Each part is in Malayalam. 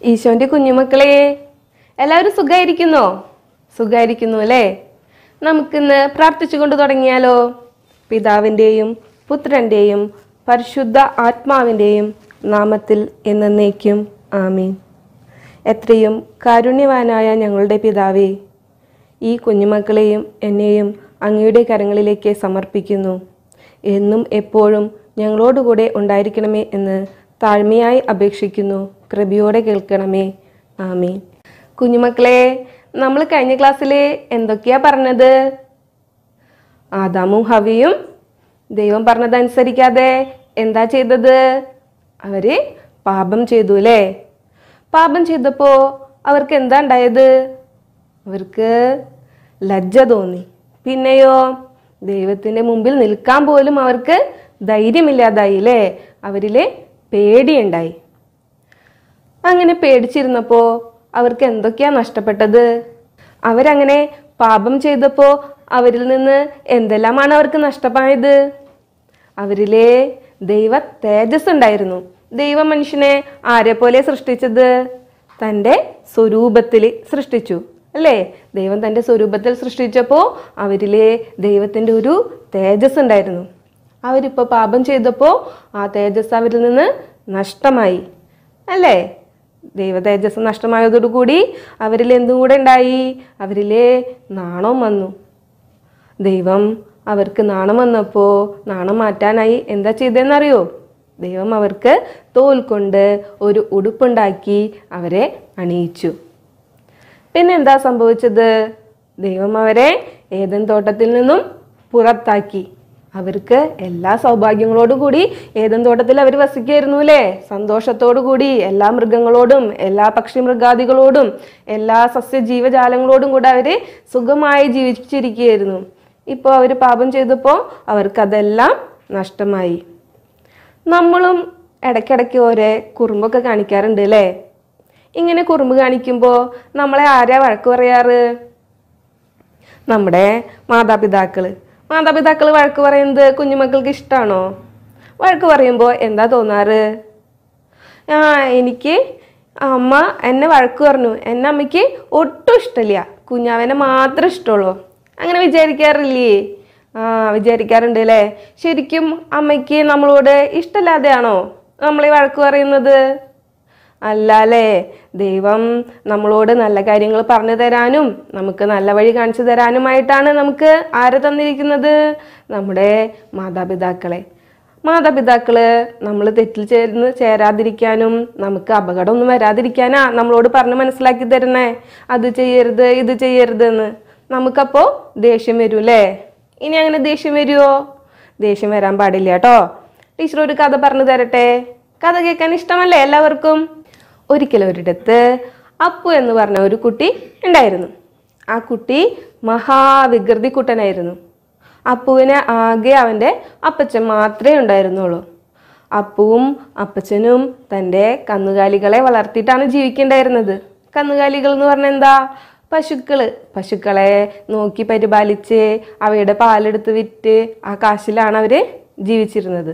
ഈശോന്റെ കുഞ്ഞുമക്കളെ എല്ലാവരും സുഖമായിരിക്കുന്നോ സുഖമായിരിക്കുന്നു അല്ലേ നമുക്കിന്ന് പ്രാർത്ഥിച്ചുകൊണ്ട് തുടങ്ങിയാലോ പിതാവിൻ്റെയും പുത്രൻ്റെയും പരിശുദ്ധ ആത്മാവിൻ്റെയും നാമത്തിൽ എന്നേക്കും ആമീൻ എത്രയും കാരുണ്യവാനായ ഞങ്ങളുടെ പിതാവേ ഈ കുഞ്ഞുമക്കളെയും എന്നെയും അങ്ങയുടെ കരങ്ങളിലേക്ക് സമർപ്പിക്കുന്നു എന്നും എപ്പോഴും ഞങ്ങളോടുകൂടെ ഉണ്ടായിരിക്കണമേ എന്ന് താഴ്മയായി അപേക്ഷിക്കുന്നു കൃപയോടെ കേൾക്കണമേ ആമീൻ കുഞ്ഞുമക്കളെ നമ്മൾ കഴിഞ്ഞ ക്ലാസ്സിൽ എന്തൊക്കെയാ പറഞ്ഞത് ആദാമും ഹവിയും ദൈവം പറഞ്ഞതനുസരിക്കാതെ എന്താ ചെയ്തത് അവര് പാപം ചെയ്തു അല്ലേ പാപം ചെയ്തപ്പോൾ അവർക്ക് എന്താ ഉണ്ടായത് അവർക്ക് ലജ്ജ തോന്നി പിന്നെയോ ദൈവത്തിൻ്റെ മുമ്പിൽ നിൽക്കാൻ പോലും അവർക്ക് ധൈര്യമില്ലാതായി അല്ലേ അവരിലെ പേടിയുണ്ടായി അങ്ങനെ പേടിച്ചിരുന്നപ്പോൾ അവർക്ക് എന്തൊക്കെയാ നഷ്ടപ്പെട്ടത് അവരങ്ങനെ പാപം ചെയ്തപ്പോൾ അവരിൽ നിന്ന് എന്തെല്ലാമാണ് അവർക്ക് നഷ്ടമായത് അവരിലെ ദൈവ തേജസ് ഉണ്ടായിരുന്നു ദൈവ മനുഷ്യനെ ആരെ പോലെ സൃഷ്ടിച്ചത് തൻ്റെ സ്വരൂപത്തിൽ സൃഷ്ടിച്ചു അല്ലേ ദൈവം തൻ്റെ സ്വരൂപത്തിൽ സൃഷ്ടിച്ചപ്പോൾ അവരിലെ ദൈവത്തിൻ്റെ ഒരു തേജസ് ഉണ്ടായിരുന്നു അവരിപ്പോൾ പാപം ചെയ്തപ്പോൾ ആ തേജസ് അവരിൽ നിന്ന് നഷ്ടമായി അല്ലേ ദൈവ തേജസ് നഷ്ടമായതോടുകൂടി അവരിൽ എന്തും കൂടെ ഉണ്ടായി അവരിലെ നാണം വന്നു ദൈവം അവർക്ക് നാണം വന്നപ്പോൾ നാണം മാറ്റാനായി എന്താ ചെയ്തതെന്നറിയോ ദൈവം അവർക്ക് തോൽ കൊണ്ട് ഒരു ഉടുപ്പുണ്ടാക്കി അവരെ അണിയിച്ചു പിന്നെ എന്താ സംഭവിച്ചത് ദൈവം അവരെ ഏതൻ തോട്ടത്തിൽ നിന്നും പുറത്താക്കി അവർക്ക് എല്ലാ സൗഭാഗ്യങ്ങളോടും കൂടി ഏതൻ തോട്ടത്തിൽ അവർ വസിക്കായിരുന്നു അല്ലേ സന്തോഷത്തോടു കൂടി എല്ലാ മൃഗങ്ങളോടും എല്ലാ പക്ഷി മൃഗാദികളോടും എല്ലാ സസ്യജീവജാലങ്ങളോടും കൂടെ അവർ സുഖമായി ജീവിച്ചിരിക്കുകയായിരുന്നു ഇപ്പോൾ അവർ പാപം ചെയ്തപ്പോൾ അവർക്കതെല്ലാം നഷ്ടമായി നമ്മളും ഇടയ്ക്കിടയ്ക്ക് ഓരോ കുറുമ്പൊക്കെ കാണിക്കാറുണ്ട് അല്ലേ ഇങ്ങനെ കുറുമ്പ് കാണിക്കുമ്പോൾ നമ്മളെ ആരാ വഴക്ക് പറയാറ് നമ്മുടെ മാതാപിതാക്കൾ മാതാപിതാക്കൾ വഴക്ക് പറയുന്നത് കുഞ്ഞുമക്കൾക്ക് ഇഷ്ടമാണോ വഴക്ക് പറയുമ്പോൾ എന്താ തോന്നാറ് ആ എനിക്ക് അമ്മ എന്നെ വഴക്ക് പറഞ്ഞു എന്നെ അമ്മയ്ക്ക് ഒട്ടും ഇഷ്ടമില്ല കുഞ്ഞാവനെ മാത്രമേ ഇഷ്ടമുള്ളൂ അങ്ങനെ വിചാരിക്കാറില്ലേ ആ വിചാരിക്കാറുണ്ട് അല്ലേ ശരിക്കും അമ്മയ്ക്ക് നമ്മളോട് ഇഷ്ടമില്ലാതെയാണോ നമ്മളെ വഴക്ക് പറയുന്നത് അല്ല അല്ലേ ദൈവം നമ്മളോട് നല്ല കാര്യങ്ങൾ പറഞ്ഞു തരാനും നമുക്ക് നല്ല വഴി കാണിച്ചു തരാനുമായിട്ടാണ് നമുക്ക് ആരെ തന്നിരിക്കുന്നത് നമ്മുടെ മാതാപിതാക്കളെ മാതാപിതാക്കള് നമ്മൾ തെറ്റിൽ ചേർന്ന് ചേരാതിരിക്കാനും നമുക്ക് അപകടമൊന്നും വരാതിരിക്കാനാ നമ്മളോട് പറഞ്ഞ് മനസ്സിലാക്കി തരണേ അത് ചെയ്യരുത് ഇത് ചെയ്യരുത് എന്ന് നമുക്കപ്പോൾ ദേഷ്യം വരും അല്ലേ ഇനി അങ്ങനെ ദേഷ്യം വരുമോ ദേഷ്യം വരാൻ പാടില്ല കേട്ടോ ടീച്ചർ ഒരു കഥ പറഞ്ഞു തരട്ടെ കഥ കേൾക്കാൻ ഇഷ്ടമല്ലേ എല്ലാവർക്കും ഒരിക്കലും ഒരിടത്ത് അപ്പു എന്ന് പറഞ്ഞ ഒരു കുട്ടി ഉണ്ടായിരുന്നു ആ കുട്ടി മഹാവികൃതി കുട്ടനായിരുന്നു അപ്പുവിന് ആകെ അവൻ്റെ അപ്പച്ചൻ മാത്രമേ ഉണ്ടായിരുന്നുള്ളൂ അപ്പുവും അപ്പച്ചനും തൻ്റെ കന്നുകാലികളെ വളർത്തിയിട്ടാണ് ജീവിക്കേണ്ടായിരുന്നത് കന്നുകാലികൾ എന്ന് പറഞ്ഞാൽ എന്താ പശുക്കൾ പശുക്കളെ നോക്കി പരിപാലിച്ച് അവയുടെ പാലെടുത്ത് വിറ്റ് ആ കാശിലാണ് അവർ ജീവിച്ചിരുന്നത്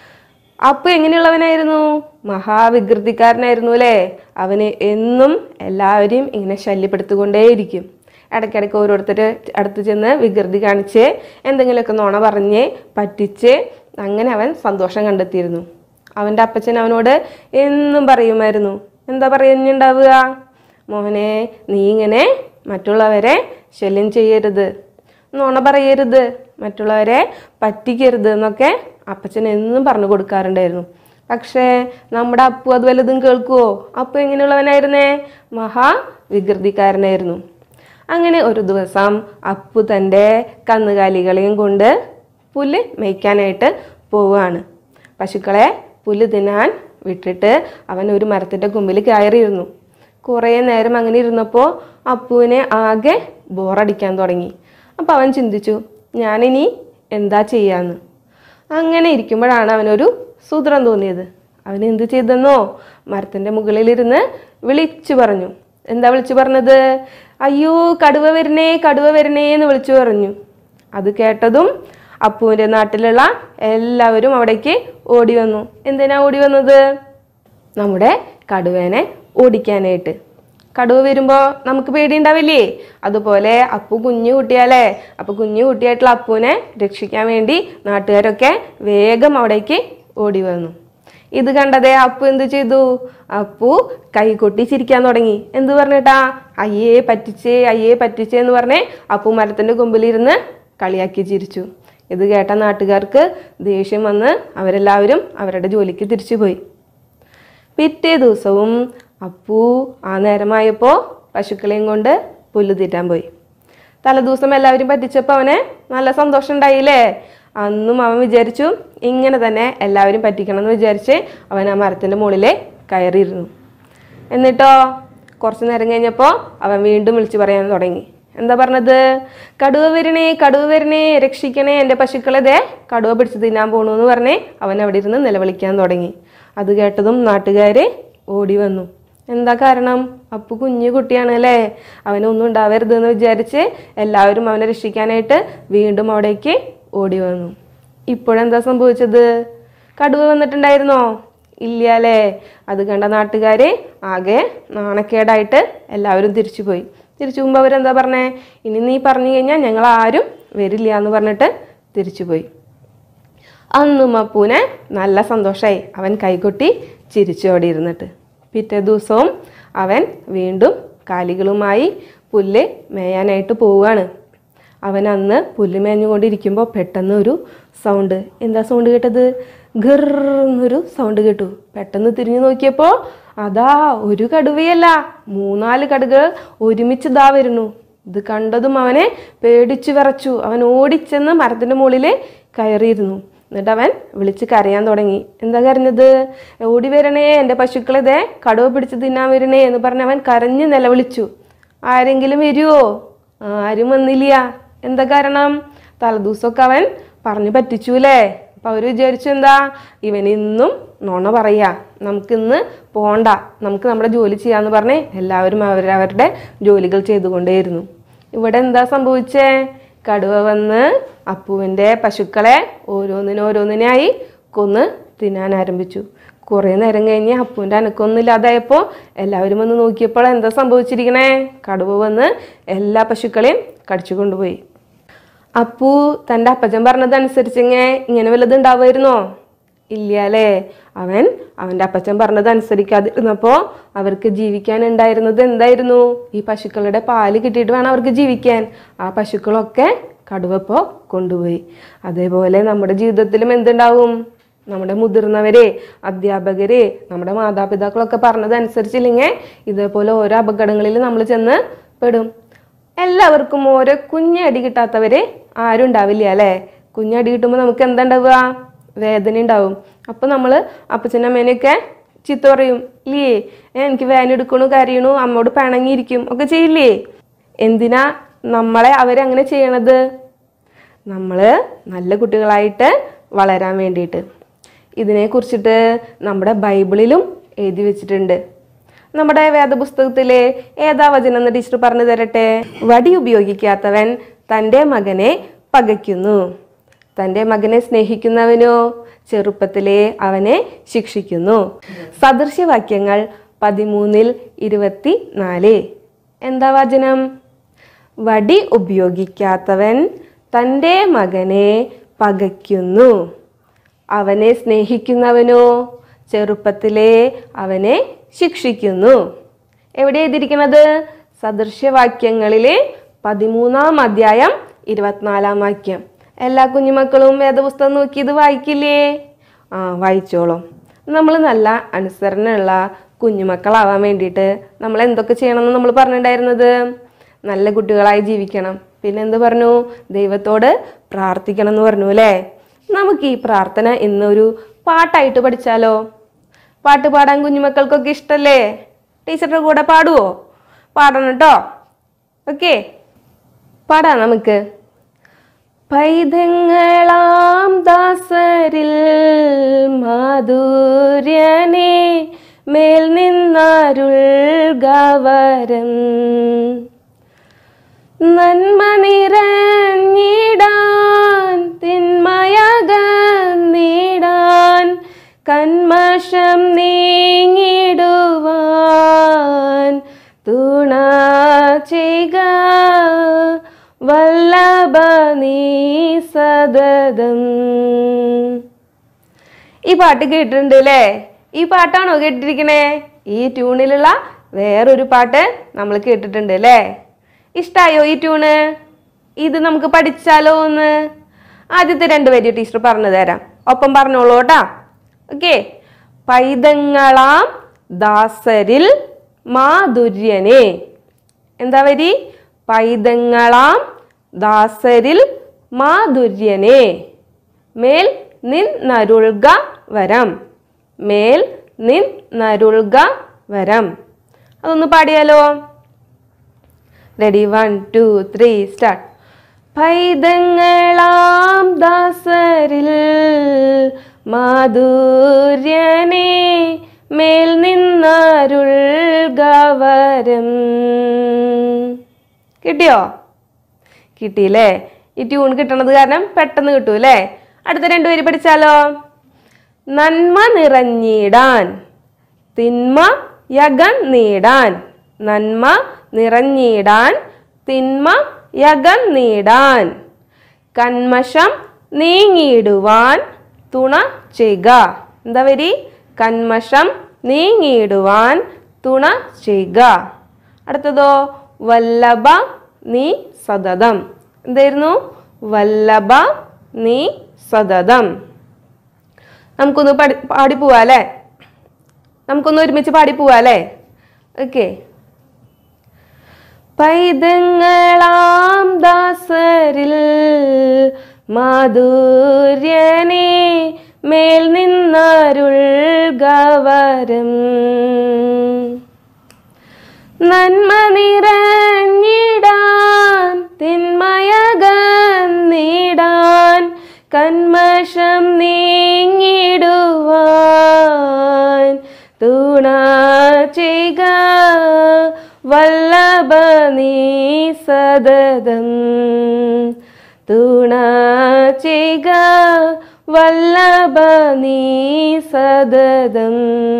അപ്പു എങ്ങനെയുള്ളവനായിരുന്നു മഹാവികൃതിക്കാരനായിരുന്നു അല്ലേ അവന് എന്നും എല്ലാവരെയും ഇങ്ങനെ ശല്യപ്പെടുത്തിക്കൊണ്ടേയിരിക്കും ഇടയ്ക്കിടയ്ക്ക് ഓരോരുത്തർ അടുത്ത് ചെന്ന് വികൃതി കാണിച്ച് എന്തെങ്കിലുമൊക്കെ നുണ പറഞ്ഞ് പറ്റിച്ച് അങ്ങനെ അവൻ സന്തോഷം കണ്ടെത്തിയിരുന്നു അവൻ്റെ അപ്പച്ചൻ അവനോട് എന്നും പറയുമായിരുന്നു എന്താ പറയുന്നുണ്ടാവുക മോഹനെ നീ ഇങ്ങനെ മറ്റുള്ളവരെ ശല്യം ചെയ്യരുത് നുണ പറയരുത് മറ്റുള്ളവരെ പറ്റിക്കരുത് എന്നൊക്കെ അപ്പച്ചൻ എന്നും പറഞ്ഞു കൊടുക്കാറുണ്ടായിരുന്നു പക്ഷേ നമ്മുടെ അപ്പു അത് വല്ലതും കേൾക്കുവോ അപ്പു എങ്ങനെയുള്ളവനായിരുന്നേ മഹാ വികൃതിക്കാരനായിരുന്നു അങ്ങനെ ഒരു ദിവസം അപ്പു തൻ്റെ കന്നുകാലികളെയും കൊണ്ട് പുല്ല് മേയ്ക്കാനായിട്ട് പോവുകയാണ് പശുക്കളെ പുല്ല് തിന്നാൻ വിട്ടിട്ട് അവൻ ഒരു മരത്തിൻ്റെ കൊമ്പിൽ കയറിയിരുന്നു കുറേ നേരം അങ്ങനെ ഇരുന്നപ്പോൾ അപ്പുവിനെ ആകെ ബോറടിക്കാൻ തുടങ്ങി അപ്പോൾ അവൻ ചിന്തിച്ചു ഞാനിനി എന്താ ചെയ്യാന്ന് അങ്ങനെ ഇരിക്കുമ്പോഴാണ് അവനൊരു സൂത്രം തോന്നിയത് അവൻ എന്ത് ചെയ്തെന്നോ മരത്തിൻ്റെ മുകളിലിരുന്ന് വിളിച്ചു പറഞ്ഞു എന്താ വിളിച്ചു പറഞ്ഞത് അയ്യോ കടുവ വരണേ കടുവ വരണേ എന്ന് വിളിച്ചു പറഞ്ഞു അത് കേട്ടതും അപ്പുവിൻ്റെ നാട്ടിലുള്ള എല്ലാവരും അവിടേക്ക് ഓടി വന്നു എന്തിനാ ഓടി വന്നത് നമ്മുടെ കടുവേനെ ഓടിക്കാനായിട്ട് കടുവ വരുമ്പോൾ നമുക്ക് പേടിയുണ്ടാവില്ലേ അതുപോലെ അപ്പു കുഞ്ഞു കുട്ടിയാലേ അപ്പോൾ കുഞ്ഞു കുട്ടിയായിട്ടുള്ള അപ്പുവിനെ രക്ഷിക്കാൻ വേണ്ടി നാട്ടുകാരൊക്കെ വേഗം അവിടേക്ക് ഓടി വന്നു ഇത് കണ്ടതേ അപ്പു എന്ത് ചെയ്തു അപ്പു കൈകൊട്ടി ചിരിക്കാൻ തുടങ്ങി എന്ത് പറഞ്ഞിട്ടാ അയ്യേ പറ്റിച്ചേ അയ്യേ പറ്റിച്ചേ എന്ന് പറഞ്ഞേ അപ്പു മരത്തിന്റെ കൊമ്പിലിരുന്ന് കളിയാക്കി ചിരിച്ചു ഇത് കേട്ട നാട്ടുകാർക്ക് ദേഷ്യം വന്ന് അവരെല്ലാവരും അവരുടെ ജോലിക്ക് തിരിച്ചുപോയി പിറ്റേ ദിവസവും അപ്പു ആ നേരമായപ്പോൾ പശുക്കളെയും കൊണ്ട് പുല്ല് തീറ്റാൻ പോയി തലേദിവസം എല്ലാവരും പറ്റിച്ചപ്പോൾ അവന് നല്ല സന്തോഷം ഉണ്ടായില്ലേ അന്നും അവൻ വിചാരിച്ചു ഇങ്ങനെ തന്നെ എല്ലാവരും പറ്റിക്കണം എന്ന് വിചാരിച്ച് അവൻ ആ മരത്തിൻ്റെ മുകളിൽ കയറിയിരുന്നു എന്നിട്ടോ കുറച്ച് നേരം കഴിഞ്ഞപ്പോൾ അവൻ വീണ്ടും വിളിച്ചു പറയാൻ തുടങ്ങി എന്താ പറഞ്ഞത് കടുവ വരണേ കടുവ വരണേ രക്ഷിക്കണേ എൻ്റെ പശുക്കളെ ദേ കടുവ പിടിച്ച് തിന്നാൻ പോണു എന്ന് പറഞ്ഞേ അവൻ അവിടെ ഇരുന്ന് നിലവിളിക്കാൻ തുടങ്ങി അത് കേട്ടതും നാട്ടുകാർ ഓടി വന്നു എന്താ കാരണം അപ്പു കുഞ്ഞു കുട്ടിയാണ് അല്ലേ അവനൊന്നും ഉണ്ടാവരുത് എന്ന് വിചാരിച്ച് എല്ലാവരും അവനെ രക്ഷിക്കാനായിട്ട് വീണ്ടും അവിടേക്ക് ഓടി വന്നു ഇപ്പോഴെന്താ സംഭവിച്ചത് കടുവ വന്നിട്ടുണ്ടായിരുന്നോ ഇല്ല അല്ലേ അത് കണ്ട നാട്ടുകാര് ആകെ നാണക്കേടായിട്ട് എല്ലാവരും തിരിച്ചുപോയി തിരിച്ചു പോകുമ്പോൾ അവരെന്താ പറഞ്ഞേ ഇനി നീ പറഞ്ഞു കഴിഞ്ഞാൽ ഞങ്ങൾ ആരും വരില്ല എന്ന് പറഞ്ഞിട്ട് തിരിച്ചുപോയി അന്നും അപ്പൂനെ നല്ല സന്തോഷമായി അവൻ കൈകൊട്ടി ചിരിച്ചോടി ഇരുന്നിട്ട് പിറ്റേ ദിവസവും അവൻ വീണ്ടും കാലികളുമായി പുല്ല് മേയാനായിട്ട് പോവുകയാണ് അവൻ അന്ന് പുല്ല് മേഞ്ഞുകൊണ്ടിരിക്കുമ്പോൾ പെട്ടെന്ന് ഒരു സൗണ്ട് എന്താ സൗണ്ട് കേട്ടത് ഗർന്നൊരു സൗണ്ട് കേട്ടു പെട്ടെന്ന് തിരിഞ്ഞു നോക്കിയപ്പോൾ അതാ ഒരു കടുവയല്ല മൂന്നാല് കടുകൾ ഒരുമിച്ച് ദാ വരുന്നു ഇത് കണ്ടതും അവനെ പേടിച്ചു വിറച്ചു അവൻ ഓടിച്ചെന്ന് മരത്തിൻ്റെ മുകളിൽ കയറിയിരുന്നു എന്നിട്ട് അവൻ വിളിച്ച് കരയാൻ തുടങ്ങി എന്താ കരഞ്ഞത് ഓടി വരണേ എൻ്റെ പശുക്കളെ ദേ കടുവ പിടിച്ച് തിന്നാൻ വരണേ എന്ന് പറഞ്ഞ് അവൻ കരഞ്ഞ് നിലവിളിച്ചു ആരെങ്കിലും വരുമോ ആരും വന്നില്ല എന്താ കാരണം തലേദിവസമൊക്കെ അവൻ പറഞ്ഞു പറ്റിച്ചൂലേ അപ്പം അവർ വിചാരിച്ചു എന്താ ഇവൻ ഇന്നും നുണ പറയാ നമുക്കിന്ന് പോണ്ട നമുക്ക് നമ്മുടെ ജോലി ചെയ്യാന്ന് പറഞ്ഞ് എല്ലാവരും അവരവരുടെ ജോലികൾ ചെയ്തുകൊണ്ടേയിരുന്നു ഇവിടെ എന്താ സംഭവിച്ചേ കടുവ വന്ന് അപ്പുവിൻ്റെ പശുക്കളെ ഓരോന്നിനോരോന്നിനായി കൊന്ന് തിന്നാൻ ആരംഭിച്ചു കുറേ നേരം കഴിഞ്ഞ് അപ്പുവിൻ്റെ അനക്കൊന്നും ഇല്ലാതായപ്പോൾ എല്ലാവരും വന്ന് നോക്കിയപ്പോൾ എന്താ സംഭവിച്ചിരിക്കണേ കടുവ വന്ന് എല്ലാ പശുക്കളെയും കടിച്ചു കൊണ്ടുപോയി അപ്പു തൻ്റെ അപ്പച്ചൻ പറഞ്ഞതനുസരിച്ചെങ്ങനെ ഇങ്ങനെ വല്ലതും ഉണ്ടാവുമായിരുന്നോ ഇല്ല അല്ലേ അവൻ അവൻ്റെ അപ്പച്ചൻ പറഞ്ഞത് അനുസരിക്കാതിരുന്നപ്പോൾ അവർക്ക് ജീവിക്കാൻ ഉണ്ടായിരുന്നത് എന്തായിരുന്നു ഈ പശുക്കളുടെ പാല് കിട്ടിയിട്ട് വേണം അവർക്ക് ജീവിക്കാൻ ആ പശുക്കളൊക്കെ കടുവപ്പോൾ കൊണ്ടുപോയി അതേപോലെ നമ്മുടെ ജീവിതത്തിലും എന്തുണ്ടാവും നമ്മുടെ മുതിർന്നവരെ അധ്യാപകരെ നമ്മുടെ മാതാപിതാക്കളൊക്കെ പറഞ്ഞതനുസരിച്ചില്ലെങ്കിൽ ഇതേപോലെ ഓരോ അപകടങ്ങളിൽ നമ്മൾ ചെന്ന് പെടും എല്ലാവർക്കും ഓരോ കുഞ്ഞടി കിട്ടാത്തവര് ആരും ഉണ്ടാവില്ല അല്ലേ കുഞ്ഞടി കിട്ടുമ്പോൾ നമുക്ക് എന്താ ഉണ്ടാവുക വേദന ഉണ്ടാവും അപ്പോൾ നമ്മൾ അപ്പച്ചനും അമ്മേനെയൊക്കെ ചീത്ത പറയും ഇല്ലേ ഏ, എനിക്ക് വേദന എടുക്കണു കരയണു അമ്മോട് പിണങ്ങിയിരിക്കും ഒക്കെ ചെയ്യില്ലേ എന്തിനാ നമ്മളെ അവരങ്ങനെ ചെയ്യണത് നമ്മൾ നല്ല കുട്ടികളായിട്ട് വളരാൻ വേണ്ടിയിട്ട് ഇതിനെക്കുറിച്ചിട്ട് നമ്മുടെ ബൈബിളിലും എഴുതി വെച്ചിട്ടുണ്ട് നമ്മുടെ വേദപുസ്തകത്തിലെ ഏതാ വചനം എന്ന് ടീച്ചർ പറഞ്ഞു തരട്ടെ വടി ഉപയോഗിക്കാത്തവൻ തൻ്റെ മകനെ പകയ്ക്കുന്നു തൻ്റെ മകനെ സ്നേഹിക്കുന്നവനോ ചെറുപ്പത്തിലെ അവനെ ശിക്ഷിക്കുന്നു സദൃശ്യവാക്യങ്ങൾ പതിമൂന്നിൽ ഇരുപത്തി നാല് എന്താ വചനം വടി ഉപയോഗിക്കാത്തവൻ തൻ്റെ മകനെ പകയ്ക്കുന്നു അവനെ സ്നേഹിക്കുന്നവനോ ചെറുപ്പത്തിലെ അവനെ ശിക്ഷിക്കുന്നു എവിടെ എഴുതിയിരിക്കുന്നത് സദൃശ്യവാക്യങ്ങളിലെ പതിമൂന്നാം അധ്യായം ഇരുപത്തിനാലാം വാക്യം എല്ലാ കുഞ്ഞുമക്കളും വേദപുസ്തകം നോക്കി ഇത് വായിക്കില്ലേ ആ വായിച്ചോളും നമ്മൾ നല്ല അനുസരണയുള്ള കുഞ്ഞുമക്കളാവാൻ വേണ്ടിയിട്ട് നമ്മൾ എന്തൊക്കെ ചെയ്യണമെന്ന് നമ്മൾ പറഞ്ഞിട്ടുണ്ടായിരുന്നത് നല്ല കുട്ടികളായി ജീവിക്കണം പിന്നെ എന്ത് പറഞ്ഞു ദൈവത്തോട് പ്രാർത്ഥിക്കണം എന്ന് പറഞ്ഞു അല്ലേ നമുക്ക് ഈ പ്രാർത്ഥന ഇന്നൊരു പാട്ടായിട്ട് പഠിച്ചാലോ പാട്ട് പാടാൻ കുഞ്ഞുമക്കൾക്കൊക്കെ ഇഷ്ടല്ലേ ടീച്ചറുടെ കൂടെ പാടുവോ പാടണം കേട്ടോ ഓക്കെ പാടാം നമുക്ക് പൈതങ്ങളാം ദാസരിൽ മാധുര്യനെ മേൽ നിന്നരുൾ ഗവരം നന്മ നിറഞ്ഞിടാൻ തിന്മയകന്നിടാൻ കന്മഷം നീങ്ങിടുവാൻ തുണ ചെയ്യുക വല്ലഭ നീ സതതം ഈ പാട്ട് കേട്ടിട്ടുണ്ട് അല്ലേ ഈ പാട്ടാണോ കേട്ടിരിക്കണേ ഈ ട്യൂണിലുള്ള വേറൊരു പാട്ട് നമ്മൾ കേട്ടിട്ടുണ്ട് അല്ലേ ഇഷ്ടായോ ഈ ട്യൂണ് ഇത് നമുക്ക് പഠിച്ചാലോ ഒന്ന് ആദ്യത്തെ രണ്ട് വരി ടീച്ചർ പറഞ്ഞു തരാം ഒപ്പം പറഞ്ഞോളൂ കേട്ടാ ഓക്കെ പൈതങ്ങളാം ദാസരിൽ മാധുര്യനെ എന്താ വരി പൈതങ്ങളാം ദാസരിൽ മാധുര്യനെ മേൽ നിന്നരുൾക വരം മേൽ നിന്നരുൾക വരം അതൊന്ന് പാടിയാലോ ready one two three start പൈതങ്ങളാം ദാസരിൽ മാധുര്യനെ മേൽ നിന്നരുൾഗവരം കിട്ടിയോ കിട്ടിയില്ലേ ഈ ട്യൂൺ കിട്ടണത് കാരണം പെട്ടെന്ന് കിട്ടൂ അല്ലേ അടുത്ത രണ്ടുപേര് പഠിച്ചാലോ നന്മ നിറഞ്ഞിടാൻ തിന്മ യകന്നീടാൻ നന്മ നിറഞ്ഞിടാൻ തിന്മ യകന്നീടാൻ കന്മഷം നീങ്ങിയിടുവാൻ തുണ ചെയ്യുക എന്താ വരി കന്മഷം നീങ്ങിയിടുവാൻ തുണ ചെയ്യുക അടുത്തതോ വല്ലഭ നീ സതതം എന്തായിരുന്നു വല്ലഭ നീ സതതം നമുക്കൊന്ന് പഠി പാടി പോവാ അല്ലേ നമുക്കൊന്ന് ഒരുമിച്ച് പാടി പോവാ അല്ലേ ഓക്കെ പൈതങ്ങളാം ദാസരിൽ മാധുര്യനെ മേൽ നിന്നരുൾ ഗവരം നന്മ നിറഞ്ഞിടാൻ തിന്മയകന്നിടാൻ കന്മഷം നീങ്ങിടുവാൻ തുണ ചെയ്യുക വല്ലഭ നീ സതതം തുണ ചെയ്യുക വല്ലഭ നീ സതതം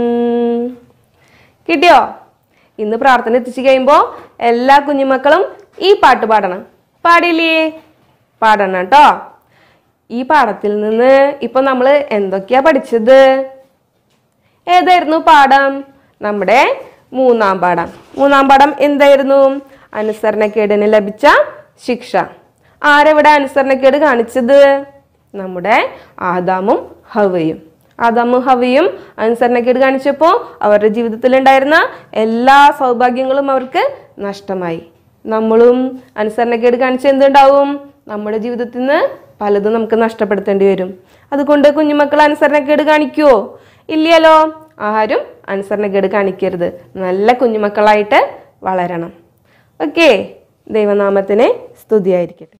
കിട്ടിയോ ഇന്ന് പ്രാർത്ഥന എത്തിച്ചു കഴിയുമ്പോൾ എല്ലാ കുഞ്ഞുമക്കളും ഈ പാട്ട് പാടണം പാടില്ലേ പാടണം കേട്ടോ ഈ പാഠത്തിൽ നിന്ന് ഇപ്പൊ നമ്മൾ എന്തൊക്കെയാ പഠിച്ചത് ഏതായിരുന്നു പാഠം നമ്മുടെ മൂന്നാം പാഠം മൂന്നാം പാഠം എന്തായിരുന്നു അനുസരണക്കേടിന് ലഭിച്ച ശിക്ഷ ആരെവിടെ അനുസരണക്കേട് കാണിച്ചത് നമ്മുടെ ആദാമും ഹവയും ആദാമും ഹവയും അനുസരണക്കേട് കാണിച്ചപ്പോൾ അവരുടെ ജീവിതത്തിൽ ഉണ്ടായിരുന്ന എല്ലാ സൗഭാഗ്യങ്ങളും അവർക്ക് നഷ്ടമായി നമ്മളും അനുസരണക്കേട് കാണിച്ച എന്തുണ്ടാവും നമ്മുടെ ജീവിതത്തിൽ നിന്ന് പലതും നമുക്ക് നഷ്ടപ്പെടുത്തേണ്ടി വരും അതുകൊണ്ട് കുഞ്ഞുമക്കൾ അനുസരണക്കേട് കാണിക്കുവോ ഇല്ലല്ലോ ആരും അനുസരണക്കേട് കാണിക്കരുത് നല്ല കുഞ്ഞുമക്കളായിട്ട് വളരണം ഓക്കെ ദൈവനാമത്തിന് സ്തുതിയായിരിക്കട്ടെ